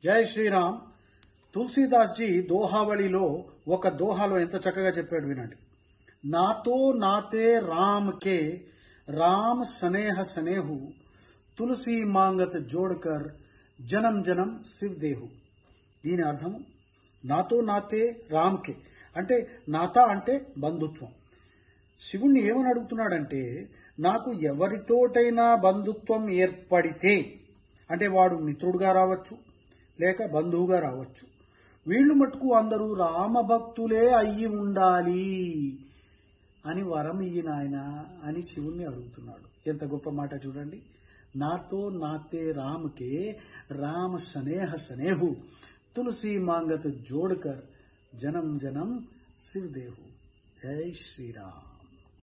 జై శ్రీరామ్ తులసీదాస్ జీ దోహావళిలో ఒక దోహాలో ఎంత చక్కగా చెప్పాడు వినండి నాతో నాతే రామ్ కే రామ్ సనేహ సనేహు తులసి మాంగత్ జోడ్కర్ జనం జనం శివ్ దేహు దీని అర్థము నాతో నాతే రామ్కే అంటే నాత అంటే బంధుత్వం శివుణ్ణి ఏమని అడుగుతున్నాడంటే నాకు ఎవరితోటైనా బంధుత్వం ఏర్పడితే అంటే వాడు మిత్రుడుగా రావచ్చు లేక బంధువుగా రావచ్చు వీళ్ళు మటుకు అందరూ రామభక్తులే అయ్యి ఉండాలి అని వరం ఇయ్యి నాయన అని శివుణ్ణి అడుగుతున్నాడు ఎంత గొప్ప మాట చూడండి నాతో నాతే రామ్కే రామ సనేహ సనేహు తులసి మాంగత్ జోడ్కర్ జనం జనం శివదేహు జై శ్రీరామ్